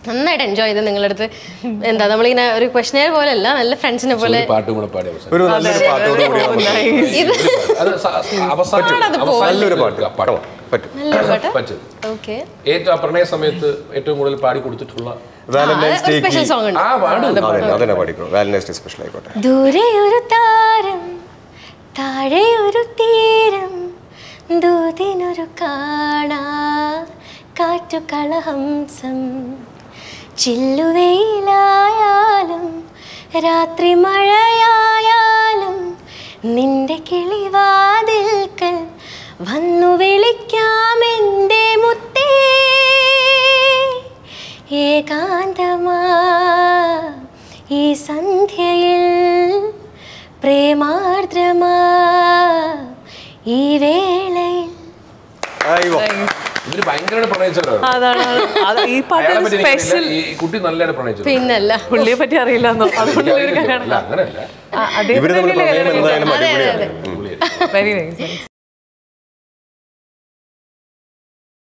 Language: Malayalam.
നന്നായിട്ട് എൻജോയ് ചെയ്ത് നിങ്ങളുടെ അടുത്ത് എന്താ നമ്മളിങ്ങനെ ഒരു ക്വസ്റ്റനെയർ പോലെ അല്ല നല്ല ഫ്രണ്ട്സിനെ പോലെ ഒരു പാട്ടും കൂടെ പാടി അവസാനം ഒരു നല്ലൊരു പാട്ടോട് കൂടി നമുക്ക് ഇത് അത് സ- അവസാനം അത് അവസാനം നല്ലൊരു പാട്ട് കേൾക്കാം. പാട്ടോ പറ്റും നല്ല പാട്ട് പറ്റും ഓക്കെ ഏറ്റവും ആ പ്രണയ സമയത്ത് ഏറ്റവും കൂടുതൽ പാടി കൊടുത്തിട്ടുള്ള വാലന്റൈൻസ് ഒരു ഡേക്ക് സ്പെഷ്യൽ സോങ് ഉണ്ട് ആ പാടും അതെ അതന്നെ പാടിക്കോ വാലന്റൈൻസ് ഡേ സ്പെഷ്യൽ ആയിക്കോട്ടെ ദൂരെ ഒരു താരം താഴെ ഒരു തീരം ദൂതിനൊരു കാണാ കാറ്റു കളഹംസം ചില്ലുവെയിലായാലും രാത്രി മഴയായാലും നിന്റെ കിളിവാതിൽക്കൽ വന്നു വിളിക്കാം എൻ്റെ മുത്തേ ഏകാന്തമാ ഈ സന്ധ്യയിൽ പ്രേമാർദ്രമാ ഈ വേളയിൽ അയ്യോ ഇവര് ഭയങ്കരമായിട്ട് പ്രണയിച്ചവരാണ് അതാണ് അത് ഈ പാട്ട് അയാളെ പറ്റി സ്പെഷ്യൽ എനിക്കറിയില്ല. ഈ കുട്ടി നല്ലതായിട്ട് പ്രണയിച്ചു പിന്നല്ല പുള്ളിയെ പറ്റി അറിയില്ലെന്നോ അതുകൊണ്ട് ഒരു അല്ല അങ്ങനെയല്ല ഇവര് തമ്മിൽ പ്രണയം എന്തായാലും അതെ, അതെ, അടിപൊളിയാണ് പുള്ളി വെരി നൈസ്